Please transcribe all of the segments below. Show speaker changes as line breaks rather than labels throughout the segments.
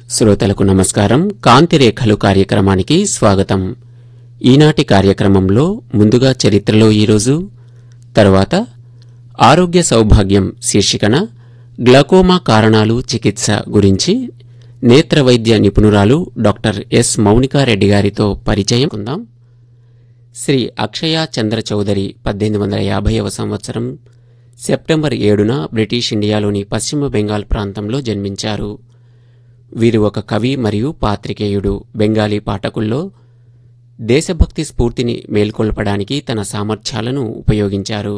శ్రోతలకు నమస్కారం కాంతిరేఖలు కార్యక్రమానికి స్వాగతం ఈనాటి కార్యక్రమంలో ముందుగా చరిత్రలో ఈరోజు తర్వాత ఆరోగ్య సౌభాగ్యం శీర్షికన గ్లకోమా కారణాలు చికిత్స గురించి నేత్ర వైద్య నిపుణురాలు డాక్టర్ ఎస్ మౌనికారెడ్డి గారితో పరిచయం కుందాం శ్రీ అక్షయ చంద్ర చౌదరి పద్దెనిమిది వందల యాభైవ సంవత్సరం సెప్టెంబర్ ఏడున బ్రిటిష్ ఇండియాలోని పశ్చిమ బెంగాల్ ప్రాంతంలో జన్మించారు వీరు ఒక కవి మరియు పాత్రికేయుడు బెంగాలీ పాఠకుల్లో దేశభక్తి స్ఫూర్తిని మేల్కొల్పడానికి తన సామర్థ్యాలను ఉపయోగించారు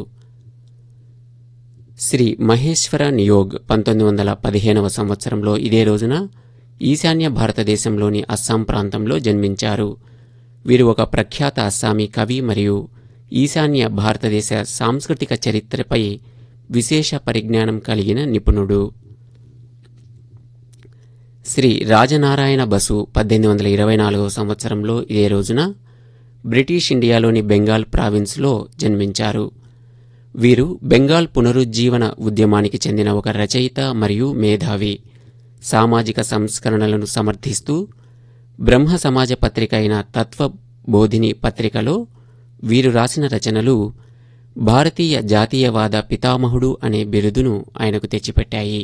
శ్రీ మహేశ్వర నియోగ్ పంతొమ్మిది వందల పదిహేనవ సంవత్సరంలో ఇదే రోజున ఈశాన్య భారతదేశంలోని అస్సాం ప్రాంతంలో జన్మించారు వీరు ఒక ప్రఖ్యాత అస్సామీ కవి మరియు ఈశాన్య భారతదేశ సాంస్కృతిక చరిత్రపై విశేష పరిజ్ఞానం కలిగిన నిపుణుడు శ్రీ రాజనారాయణ బసు పద్దెనిమిది వందల ఇరవై నాలుగవ సంవత్సరంలో ఇదే రోజున బ్రిటిష్ ఇండియాలోని బెంగాల్ ప్రావిన్స్లో జన్మించారు వీరు బెంగాల్ పునరుజ్జీవన ఉద్యమానికి చెందిన ఒక రచయిత మరియు మేధావి సామాజిక సంస్కరణలను సమర్థిస్తూ బ్రహ్మ సమాజ పత్రిక అయిన తత్వ బోధిని పత్రికలో వీరు రాసిన రచనలు భారతీయ జాతీయవాద పితామహుడు అనే బిరుదును ఆయనకు తెచ్చిపెట్టాయి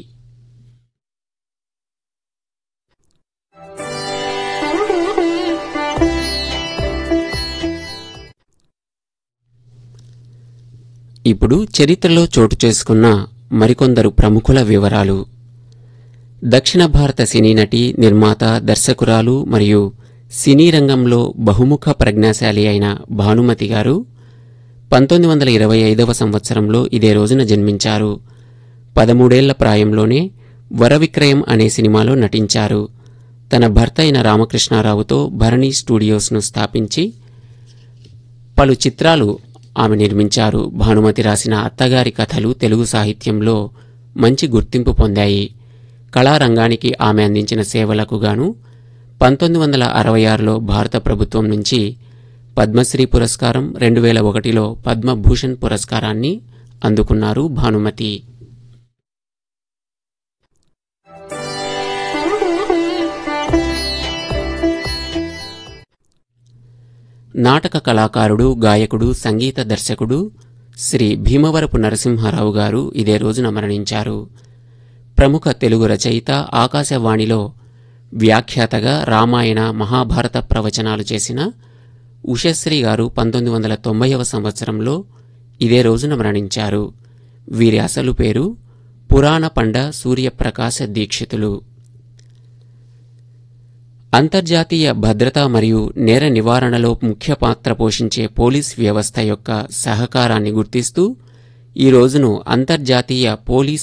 ఇప్పుడు చరిత్రలో చోటు చేసుకున్న మరికొందరు ప్రముఖుల వివరాలు దక్షిణ భారత సినీ నటి నిర్మాత దర్శకురాలు మరియు సినీ రంగంలో బహుముఖ ప్రజ్ఞాశాలి అయిన భానుమతి గారు పంతొమ్మిది వందల ఇరవై ఐదవ సంవత్సరంలో ఇదే రోజున జన్మించారు పదమూడేళ్ల ప్రాయంలోనే వరవిక్రయం అనే సినిమాలో నటించారు తన భర్త అయిన రామకృష్ణారావుతో భరణి స్టూడియోస్ను స్థాపించి పలు చిత్రాలు ఆమె నిర్మించారు భానుమతి రాసిన అత్తగారి కథలు తెలుగు సాహిత్యంలో మంచి గుర్తింపు పొందాయి కళారంగానికి ఆమె అందించిన సేవలకు గాను పంతొమ్మిది వందల అరవై ఆరులో భారత ప్రభుత్వం నుంచి పద్మశ్రీ పురస్కారం రెండు వేల ఒకటిలో పద్మభూషణ్ పురస్కారాన్ని అందుకున్నారు భానుమతి నాటక కళాకారుడు గాయకుడు సంగీత దర్శకుడు శ్రీ భీమవరపు నరసింహారావు గారు ఇదే రోజున మరణించారు ప్రముఖ తెలుగు రచయిత ఆకాశవాణిలో వ్యాఖ్యాతగా రామాయణ మహాభారత ప్రవచనాలు చేసిన ఉషశ్రీ గారు పంతొమ్మిది వందల తొంభైవ సంవత్సరంలో ఇదే రోజున మరణించారు వీరి అసలు పేరు పురాణ పండ సూర్యప్రకాశ దీక్షితులు అంతర్జాతీయ భద్రత మరియు నేర నివారణలో ముఖ్య పాత్ర పోషించే పోలీస్ వ్యవస్థ యొక్క సహకారాన్ని గుర్తిస్తూ ఈ రోజును అంతర్జాతీయ పోలీస్